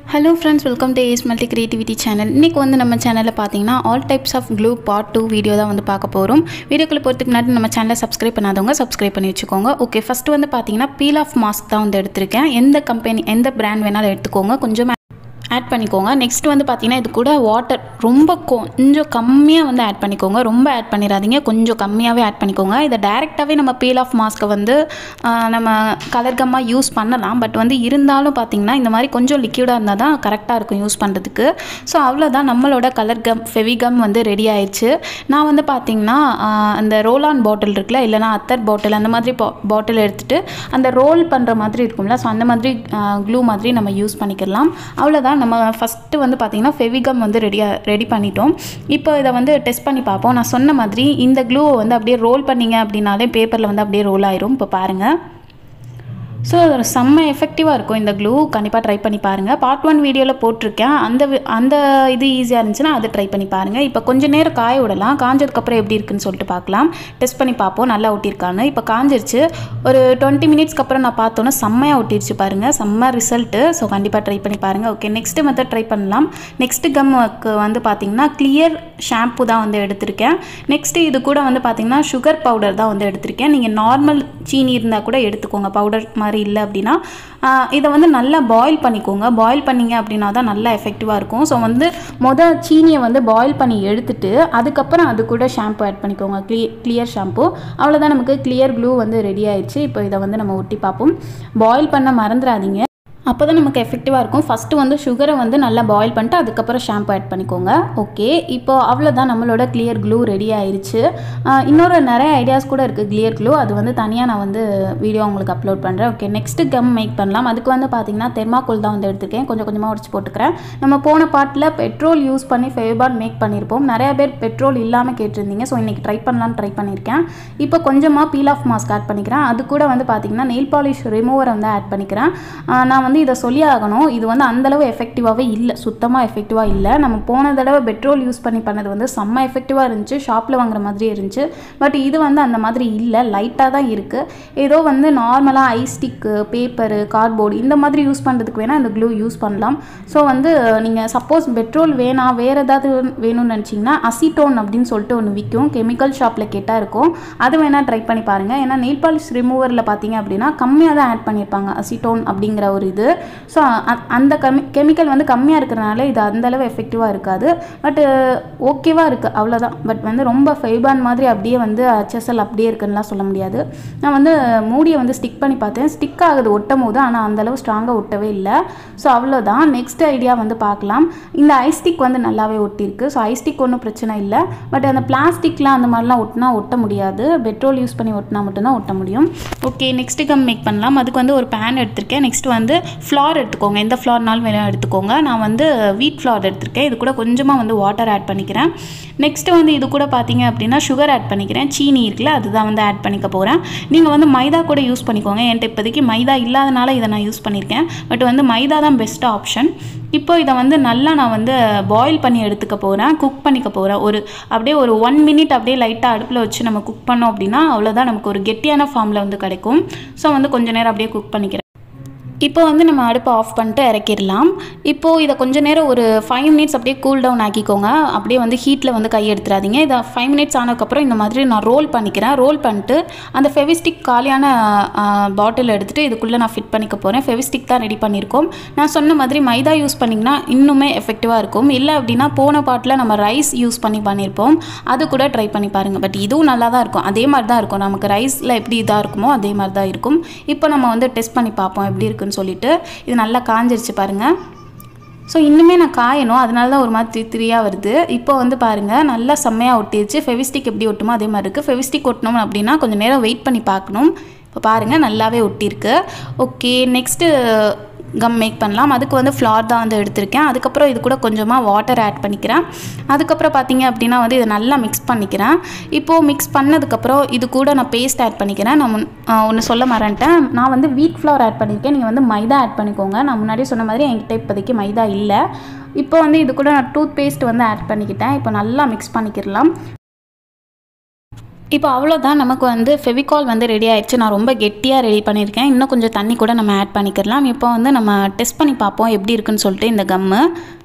hello friends welcome to ace multi creativity channel இன்றைக்கி வந்து நம்ம சேனலில் பார்த்தீங்கன்னா all types of glue part two video தான் வந்து பார்க்க போகிறோம் வீடியோக்குள்ளே போகிறதுக்கு முன்னாடி நம்ம சேனலை சப்ஸ்கிரைப் பண்ணாதவங்க சப்ஸ்கிரைப் பண்ணி வச்சுக்கோங்க ஓகே ஃபஸ்ட்டு வந்து பார்த்தீங்கன்னா பீல் ஆஃப் மாஸ்க் தான் வந்து எடுத்திருக்கேன் எந்த கம்பெனி எந்த பிராண்ட் வேணாலும் எடுத்துக்கோங்க கொஞ்சம் ஆட் பண்ணிக்கோங்க நெக்ஸ்ட் வந்து பார்த்தீங்கன்னா இது கூட வாட்டர் ரொம்ப கொஞ்சம் கம்மியாக வந்து ஆட் பண்ணிக்கோங்க ரொம்ப ஆட் பண்ணிடாதீங்க கொஞ்சம் கம்மியாகவே ஆட் பண்ணிக்கோங்க இதை டேரெக்டாகவே நம்ம பீல் ஆஃப் மாஸ்க்கை வந்து ஆஹ், நம்ம கலர் கம்மாக யூஸ் பண்ணலாம் பட் வந்து இருந்தாலும் பார்த்தீங்கன்னா இந்த மாதிரி கொஞ்சம் லிக்யூடாக இருந்தால் தான் கரெக்டாக இருக்கும் யூஸ் பண்ணுறதுக்கு ஸோ அவ்வளோதான் நம்மளோட கலர் கம் ஃபெவிகம் வந்து ரெடி ஆயிடுச்சு நான் வந்து பார்த்தீங்கன்னா ஆஹ், அந்த ரோல் ஆன் பாட்டில் இருக்குல்ல இல்லைனா அத்தர் பாட்டில் அந்த மாதிரி பாட்டில் எடுத்துகிட்டு அந்த ரோல் பண்ணுற மாதிரி இருக்கும்ல ஸோ அந்த மாதிரி க்ளூ மாதிரி நம்ம யூஸ் பண்ணிக்கலாம் அவ்வளோதான் நம்ம ஃபஸ்ட்டு வந்து பார்த்திங்கன்னா ஃபெவிகம் வந்து ரெடியாக ரெடி பண்ணிட்டோம் இப்போ இதை வந்து டெஸ்ட் பண்ணி பார்ப்போம் நான் சொன்ன மாதிரி இந்த க்ளூவை வந்து அப்படியே ரோல் பண்ணீங்க அப்படின்னாலே பேப்பரில் வந்து அப்படியே ரோல் ஆயிரும் இப்போ பாருங்கள் ஸோ அது செம்ம எஃபெக்டிவாக இருக்கும் இந்த க்ளூ கண்டிப்பாக ட்ரை பண்ணி பாருங்கள் பார்ட் ஒன் வீடியோவில் போட்டிருக்கேன் அந்த வி- அந்த இது ஈஸியாக இருந்துச்சுன்னா அதை ட்ரை பண்ணி பாருங்கள் இப்போ கொஞ்ச நேரம் காய விடலாம் காஞ்சதுக்கப்புறம் எப்படி இருக்குன்னு சொல்லிட்டு பார்க்கலாம் டெஸ்ட் பண்ணி பார்ப்போம் நல்லா ஒட்டியிருக்கான்னு இப்போ காஞ்சிருச்சு ஒரு டுவெண்ட்டி மினிட்ஸ்க்கு அப்புறம் நான் பார்த்தோன்னே செம்மையாக ஒட்டிருச்சு பாருங்கள் செம்ம ரிசல்ட்டு ஸோ கண்டிப்பாக ட்ரை பண்ணி பாருங்கள் ஓகே நெக்ஸ்ட்டு மெத்தட் ட்ரை பண்ணலாம் நெக்ஸ்ட்டு கம்முக்கு வந்து பார்த்தீங்கன்னா கிளியர் ஷாம்பு தான் வந்து எடுத்திருக்கேன் நெக்ஸ்ட்டு இது கூட வந்து பார்த்தீங்கன்னா சுகர் பவுடர் தான் வந்து எடுத்திருக்கேன் நீங்கள் நார்மல் சீனி இருந்தால் கூட எடுத்துக்கோங்க பவுடர் மாதிரி இல்லை அப்படின்னா ஆஹ் இதை வந்து நல்லா பாயில் பண்ணிக்கோங்க பாயில் பண்ணீங்க அப்படின்னா தான் நல்லா எஃபெக்டிவாக இருக்கும் ஸோ வந்து மொதல் சீனியை வந்து பாயில் பண்ணி எடுத்துட்டு அதுக்கப்புறம் அது கூட ஷாம்பு ஆட் பண்ணிக்கோங்க க்ளி கிளியர் ஷாம்பு அவ்வளோதான் நமக்கு கிளியர் க்ளூ வந்து ரெடி ஆயிடுச்சு இப்போ இதை வந்து நம்ம ஒட்டி பார்ப்போம் பாயில் பண்ண மறந்துடாதீங்க அப்போ தான் நமக்கு எஃபெக்டிவாக இருக்கும் ஃபஸ்ட்டு வந்து சுகரை வந்து நல்லா பாயில் பண்ணிட்டு அதுக்கப்புறம் ஷாம்பு ஆட் பண்ணிக்கோங்க ஓகே இப்போ அவ்வளோதான் நம்மளோட கிளியர் க்ளூ ரெடி ஆயிருச்சு ஆஹ் இன்னொரு நிறைய ஐடியாஸ் கூட இருக்குது கிளியர் க்ளூ அது வந்து தனியாக நான் வந்து வீடியோ உங்களுக்கு அப்லோட் பண்ணுறேன் ஓகே நெக்ஸ்ட்டு கம் மேக் பண்ணலாம் அதுக்கு வந்து பார்த்தீங்கன்னா தெர்மாக்கோல் தான் வந்து எடுத்திருக்கேன் கொஞ்சம் கொஞ்சமாக உடச்சி போட்டுக்கிறேன் நம்ம போன பாட்டில் பெட்ரோல் யூஸ் பண்ணி ஃபேபான் மேக் பண்ணியிருப்போம் நிறைய பேர் பெட்ரோல் இல்லாமல் கேட்டிருந்தீங்க ஸோ இன்றைக்கி ட்ரை பண்ணலாம்னு ட்ரை பண்ணியிருக்கேன் இப்போ கொஞ்சமாக பீல் ஆஃப் மாஸ்க் ஆட் பண்ணிக்கிறேன் அது கூட வந்து பார்த்தீங்கன்னா நெயில் பாலிஷ் ரிமூவர் வந்து ஆட் பண்ணிக்கிறேன் ஆஹ் நான் வந்து இதை சொல்லி ஆகணும் இது வந்து அந்தளவு எஃபெக்டிவாகவே இல்லை சுத்தமாக எஃபெக்டிவாக இல்லை நம்ம போன தடவை பெட்ரோல் யூஸ் பண்ணி பண்ணது வந்து செம்ம எஃபெக்டிவாக இருந்துச்சு ஷாப்பில் வாங்குற மாதிரி இருந்துச்சு பட் இது வந்து அந்த மாதிரி இல்லை லைட்டாக தான் இருக்குது ஏதோ வந்து நார்மலாக ஐ ஸ்டிக்கு பேப்பரு கார்ட்போர்டு இந்த மாதிரி யூஸ் பண்ணுறதுக்கு வேணால் இந்த க்ளூ யூஸ் பண்ணலாம் ஸோ வந்து நீங்கள் சப்போஸ் பெட்ரோல் வேணாம் வேறு ஏதாவது வேணும்னு நினச்சிங்கன்னா அசிட்டோன் அப்படின்னு சொல்லிட்டு ஒன்று விற்கும் கெமிக்கல் ஷாப்பில் கேட்டால் இருக்கும் அது வேணால் ட்ரை பண்ணி பாருங்கள் ஏன்னா நெயில் பாலிஷ் ரிமூவரில் பார்த்தீங்க அப்படின்னா கம்மியாக தான் ஆட் பண்ணியிருப்பாங்க அசிட்டோன் அப்படிங்கிற ஒரு இது ஸோ அந்த கெமி கெமிக்கல் வந்து கம்மியாக இருக்கிறனால இது அந்த அளவு எஃபெக்டிவாக இருக்காது பட் ஓகேவாக இருக்குது அவ்வளோதான் பட் வந்து ரொம்ப ஃபைபான் மாதிரி அப்படியே வந்து ஹெச்எஸ்எல் அப்படியே இருக்குன்னுலாம் சொல்ல முடியாது நான் வந்து மூடியை வந்து ஸ்டிக் பண்ணி பார்த்தேன் ஸ்டிக் ஆகுது ஒட்டும் போது ஆனால் அந்தளவு ஸ்ட்ராங்காக ஒட்டவே இல்லை ஸோ அவ்வளோதான் நெக்ஸ்ட் ஐடியா வந்து பார்க்கலாம் இந்த ஐஸ்டிக் வந்து நல்லாவே ஒட்டியிருக்கு ஸோ ஐஸ்டிக் ஒன்றும் பிரச்சனை இல்லை பட் அந்த பிளாஸ்டிக்லாம் அந்த மாதிரிலாம் ஒட்டினா ஒட்ட முடியாது பெட்ரோல் யூஸ் பண்ணி ஒட்டினா மட்டும்தான் ஒட்ட முடியும் ஓகே நெக்ஸ்ட் கம் மேக் பண்ணலாம் அதுக்கு வந்து ஒரு பேன் எடுத்திருக்கேன் நெக்ஸ்ட் வந்து ஃப்ளார் எடுத்துக்கோங்க எந்த ஃப்ளார்னாலும் வேணும் எடுத்துக்கோங்க நான் வந்து வீட் ஃப்ளார் எடுத்திருக்கேன் இது கூட கொஞ்சமாக வந்து வாட்டர் ஆட் பண்ணிக்கிறேன் நெக்ஸ்ட் வந்து இது கூட பார்த்தீங்க அப்படின்னா சுகர் ஆட் பண்ணிக்கிறேன் சீனி இருக்குல்ல அதுதான் வந்து ஆட் பண்ணிக்க போகிறேன் நீங்கள் வந்து மைதா கூட யூஸ் பண்ணிக்கோங்க என்கிட்ட இப்போதைக்கு மைதா இல்லாதனால இதை நான் யூஸ் பண்ணியிருக்கேன் பட் வந்து மைதா தான் பெஸ்ட் ஆப்ஷன் இப்போ இதை வந்து நல்லா நான் வந்து பாயில் பண்ணி எடுத்துக்க போகிறேன் குக் பண்ணிக்க போகிறேன் ஒரு அப்படியே ஒரு ஒன் மினிட் அப்படியே லைட்டாக அடுப்பில் வச்சு நம்ம குக் பண்ணோம் அப்படின்னா அவ்வளோதான் நமக்கு ஒரு கெட்டியான ஃபார்மில் வந்து கிடைக்கும் ஸோ வந்து கொஞ்ச நேரம் அப்படியே குக் பண்ணிக்கிறேன் இப்போ வந்து நம்ம அடுப்பை ஆஃப் பண்ணிட்டு இறக்கிடலாம் இப்போது இதை கொஞ்ச நேரம் ஒரு ஃபைவ் மினிட்ஸ் அப்படியே கூல் டவுன் ஆக்கிக்கோங்க அப்படியே வந்து ஹீட்டில் வந்து கை எடுத்துறாதீங்க இதை ஃபைவ் மினிட்ஸ் ஆனதுக்கப்புறம் இந்த மாதிரி நான் ரோல் பண்ணிக்கிறேன் ரோல் பண்ணிட்டு அந்த ஃபெவிஸ்டிக் காலியான பாட்டில் எடுத்துகிட்டு இதுக்குள்ளே நான் ஃபிட் பண்ணிக்க போகிறேன் ஃபெவிஸ்டிக் தான் ரெடி பண்ணியிருக்கோம் நான் சொன்ன மாதிரி மைதா யூஸ் பண்ணிங்கன்னா இன்னுமே எஃபெக்டிவாக இருக்கும் இல்லை அப்படின்னா போன பாட்டில் நம்ம ரைஸ் யூஸ் பண்ணி பண்ணியிருப்போம் அது கூட ட்ரை பண்ணி பாருங்கள் பட் இதுவும் நல்லா தான் இருக்கும் அதே மாதிரி தான் இருக்கும் நமக்கு ரைஸில் எப்படி இதாக இருக்குமோ அதே மாதிரி தான் இருக்கும் இப்போ நம்ம வந்து டெஸ்ட் பண்ணி பார்ப்போம் எப்படி இருக்குன்னு சொல்லிட்டு இது நல்லா காஞ்சிருச்சு பாருங்கள் ஸோ இன்னுமே நான் காயணும் அதனால தான் ஒரு மாதிரி திரி திரியாக வருது இப்போ வந்து பாருங்கள் நல்லா செம்மையாக ஒட்டிடுச்சு ஃபெவிஸ்டிக் எப்படி ஒட்டுமோ அதே மாதிரி இருக்குது ஃபெவிஸ்டிக் ஒட்டணும் அப்படின்னா கொஞ்சம் நேரம் வெயிட் பண்ணி பார்க்கணும் இப்போ பாருங்கள் நல்லாவே ஒட்டியிருக்கு ஓகே நெக்ஸ்ட்டு கம் மேக் பண்ணலாம் அதுக்கு வந்து ஃப்ளார் தான் வந்து எடுத்திருக்கேன் அதுக்கப்புறம் இது கூட கொஞ்சமாக வாட்டர் ஆட் பண்ணிக்கிறேன் அதுக்கப்புறம் பார்த்தீங்க அப்படின்னா வந்து இதை நல்லா மிக்ஸ் பண்ணிக்கிறேன் இப்போது மிக்ஸ் பண்ணதுக்கப்புறம் இது கூட நான் பேஸ்ட் ஆட் பண்ணிக்கிறேன் நான் ஒன்று சொல்ல மறந்துட்டேன் நான் வந்து வீட் ஃப்ளவர் ஆட் பண்ணியிருக்கேன் நீங்கள் வந்து மைதா ஆட் பண்ணிக்கோங்க நான் முன்னாடியே சொன்ன மாதிரி என்கிட்ட இப்போதைக்கு மைதா இல்லை இப்போ வந்து இது கூட நான் டூத் பேஸ்ட் வந்து ஆட் பண்ணிக்கிட்டேன் இப்போ நல்லா மிக்ஸ் பண்ணிக்கிடலாம் இப்போ அவ்வளோதான் நமக்கு வந்து ஃபெவிகால் வந்து ரெடி ஆயிடுச்சு நான் ரொம்ப கெட்டியாக ரெடி பண்ணியிருக்கேன் இன்னும் கொஞ்சம் தண்ணி கூட நம்ம ஆட் பண்ணிக்கலாம் இப்போ வந்து நம்ம டெஸ்ட் பண்ணி பார்ப்போம் எப்படி இருக்குன்னு சொல்லிட்டு இந்த கம்மு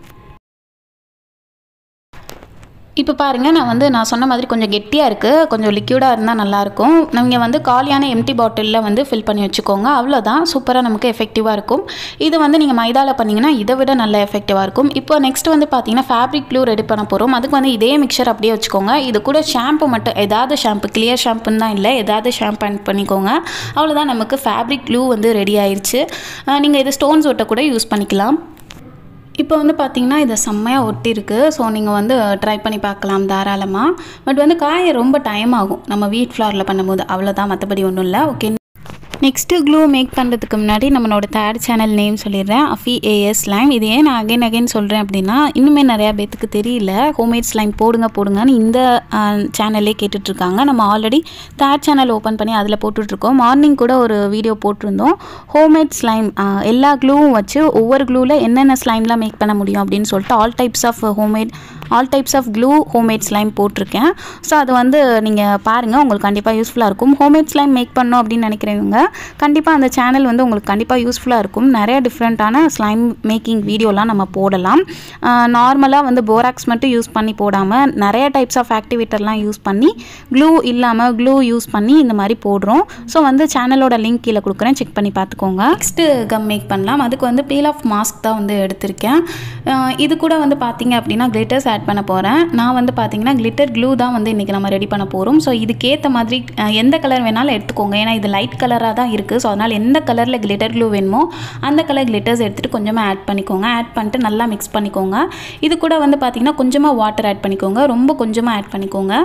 இப்போ பாருங்கள் நான் வந்து நான் சொன்ன மாதிரி கொஞ்சம் கெட்டியாக இருக்குது கொஞ்சம் லிக்யூடாக இருந்தால் நல்லாயிருக்கும் நீங்கள் வந்து காலியான எம்டி பாட்டிலில் வந்து ஃபில் பண்ணி வச்சுக்கோங்க அவ்வளோதான் சூப்பராக நமக்கு எஃபெக்டிவாக இருக்கும் இது வந்து நீங்கள் மைதாவில் பண்ணிங்கன்னா இதை விட நல்ல எஃபெக்டிவாக இருக்கும் இப்போ நெக்ஸ்ட் வந்து பார்த்தீங்கன்னா ஃபேப்ரிக் க்ளூ ரெடி பண்ண போகிறோம் அதுக்கு வந்து இதே மிக்சர் அப்படியே வச்சுக்கோங்க இது கூட ஷாம்பு மட்டும் ஏதாவது ஷாம்பு கிளியர் ஷாம்புன்னு தான் இல்லை ஏதாவது ஷாம்பு ஆட் பண்ணிக்கோங்க அவ்வளோதான் நமக்கு ஃபேப்ரிக் க்ளூ வந்து ரெடி ஆயிடுச்சு நீங்கள் இது ஸ்டோன்ஸ் ஒட்ட கூட யூஸ் பண்ணிக்கலாம் இப்போ வந்து பார்த்தீங்கன்னா இது செம்மையாக ஒட்டியிருக்கு ஸோ நீங்கள் வந்து ட்ரை பண்ணி பார்க்கலாம் தாராளமாக பட் வந்து காய ரொம்ப டைம் ஆகும் நம்ம வீட் ஃப்ளாரில் பண்ணும்போது அவ்வளோதான் மற்றபடி ஒன்றும் இல்லை ஓகே நெக்ஸ்ட்டு க்ளூ மேக் பண்ணுறதுக்கு முன்னாடி நம்மளோட தேர்ட் சேனல் நேம் சொல்லிடுறேன் அஃபி ஏஎஸ் ஸ்லைம் இது ஏன் நான் அகைன் அகைன் சொல்கிறேன் அப்படின்னா இன்னுமே நிறையா பேத்துக்கு தெரியல ஹோம்மேட் ஸ்லைம் போடுங்க போடுங்கன்னு இந்த சேனல்லே கேட்டுட்ருக்காங்க நம்ம ஆல்ரெடி தேர்ட் சேனல் ஓப்பன் பண்ணி அதில் போட்டுட்ருக்கோம் மார்னிங் கூட ஒரு வீடியோ போட்டிருந்தோம் ஹோம்மேட் ஸ்லைம் எல்லா க்ளூவும் வச்சு ஒவ்வொரு க்ளூவில் என்னென்ன ஸ்லைம்லாம் மேக் பண்ண முடியும் அப்படின்னு சொல்லிட்டு all types of homemade all types of glue homemade slime போட்டிருக்கேன் ஸோ அது வந்து நீங்கள் பாருங்கள் உங்களுக்கு கண்டிப்பாக யூஸ்ஃபுல்லாக இருக்கும் ஹோம்மேட் ஸ்லைம் மேக் பண்ணோம் அப்படின்னு நினைக்கிறவங்க கண்டிப்பாக அந்த சேனல் வந்து உங்களுக்கு கண்டிப்பாக யூஸ்ஃபுல்லாக இருக்கும் நிறைய டிஃப்ரெண்ட்டான ஸ்லைம் மேக்கிங் வீடியோலாம் நம்ம போடலாம் நார்மலாக வந்து போராக்ஸ் மட்டும் யூஸ் பண்ணி போடாமல் நிறைய டைப்ஸ் ஆஃப் ஆக்டிவேட்டர்லாம் யூஸ் பண்ணி க்ளூ இல்லாமல் க்ளூ யூஸ் பண்ணி இந்த மாதிரி போடுறோம் ஸோ வந்து சேனலோட லிங்க் கீழே கொடுக்குறேன் செக் பண்ணி பார்த்துக்கோங்க நெக்ஸ்ட்டு கம் மேக் பண்ணலாம் அதுக்கு வந்து பீல் ஆஃப் மாஸ்க் தான் வந்து எடுத்திருக்கேன் அஹ் இது கூட வந்து பார்த்தீங்க அப்படின்னா கிளிட்டர்ஸ் ஆட் பண்ண போகிறேன் நான் வந்து பார்த்தீங்கன்னா கிளிட்டர் க்ளூ தான் வந்து இன்றைக்கி நம்ம ரெடி பண்ண போகிறோம் ஸோ இதுக்கேற்ற மாதிரி அஹ் எந்த கலர் வேணாலும் எடுத்துக்கோங்க ஏன்னா இது லைட் கலராக தான் இருக்குது ஸோ அதனால் எந்த கலரில் கிளிட்டர் க்ளூ வேணுமோ அந்த கலர் கிளிட்டர்ஸ் எடுத்துகிட்டு கொஞ்சமாக ஆட் பண்ணிக்கோங்க ஆட் பண்ணிட்டு நல்லா மிக்ஸ் பண்ணிக்கோங்க இது கூட வந்து பார்த்தீங்கன்னா கொஞ்சமாக வாட்டர் ஆட் பண்ணிக்கோங்க ரொம்ப கொஞ்சமாக ஆட் பண்ணிக்கோங்க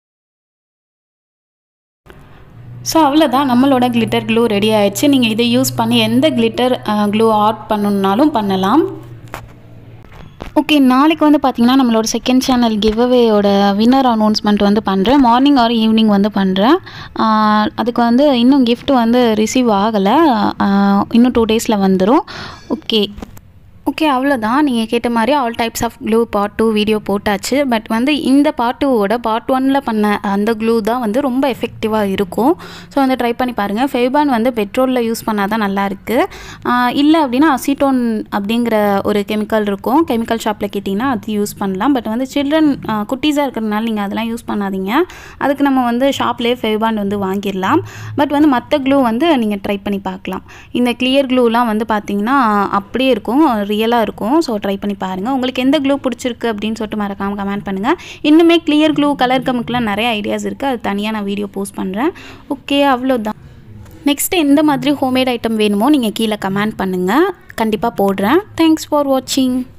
ஸோ அவ்வளோதான் நம்மளோட கிளிட்டர் க்ளூ ரெடி ஆயிடுச்சு நீங்கள் இதை யூஸ் பண்ணி எந்த கிளிட்டர் க்ளூ ஆட் பண்ணணுன்னாலும் பண்ணலாம் ஓகே நாளைக்கு வந்து பார்த்தீங்கன்னா நம்மளோட செகண்ட் சேனல் கிவ்அவேயோட வின்னர் அனௌன்ஸ்மெண்ட் வந்து பண்ணுறேன் மார்னிங் ஆர் ஈவினிங் வந்து பண்ணுறேன் அதுக்கு வந்து இன்னும் gift வந்து ரிசீவ் ஆகலை இன்னும் டூ டேஸில் வந்துடும் ஓகே ஓகே அவ்வளோதான் நீங்கள் கேட்ட மாதிரி all types of glue part two video போட்டாச்சு பட் வந்து இந்த பார்ட் டூவோட பார்ட் ஒனில் பண்ண அந்த க்ளூ தான் வந்து ரொம்ப எஃபெக்டிவாக இருக்கும் ஸோ வந்து ட்ரை பண்ணி பாருங்கள் ஃபெய்பான் வந்து பெட்ரோலில் யூஸ் பண்ணால் தான் நல்லாயிருக்கு இல்லை அப்படின்னா அசிட்டோன் அப்படிங்கிற ஒரு கெமிக்கல் இருக்கும் கெமிக்கல் ஷாப்பில் கேட்டிங்கன்னா அது யூஸ் பண்ணலாம் பட் வந்து சில்ட்ரன் குட்டீஸாக இருக்கிறதுனால நீங்கள் அதெல்லாம் யூஸ் பண்ணாதீங்க அதுக்கு நம்ம வந்து ஷாப்லேயே ஃபெய்பான் வந்து வாங்கிடலாம் பட் வந்து மற்ற க்ளூ வந்து நீங்கள் ட்ரை பண்ணி பார்க்கலாம் இந்த கிளியர் க்ளூலாம் வந்து பார்த்தீங்கன்னா அப்படியே இருக்கும் ரியலாக இருக்கும் ஸோ ட்ரை பண்ணி பாருங்கள் உங்களுக்கு எந்த க்ளூ பிடிச்சிருக்கு அப்படின்னு சொல்லிட்டு மறக்காமல் கமெண்ட் பண்ணுங்கள் இன்னுமே கிளியர் க்ளூ கலர் கமுக்கெலாம் நிறைய ஐடியாஸ் இருக்குது அது தனியாக நான் வீடியோ போஸ்ட் பண்ணுறேன் ஓகே அவ்வளோதான் நெக்ஸ்ட்டு எந்த மாதிரி ஹோம்மேட் ஐட்டம் வேணுமோ நீங்கள் கீழே கமெண்ட் பண்ணுங்கள் கண்டிப்பாக போடுறேன் தேங்க்ஸ் ஃபார் வாட்சிங்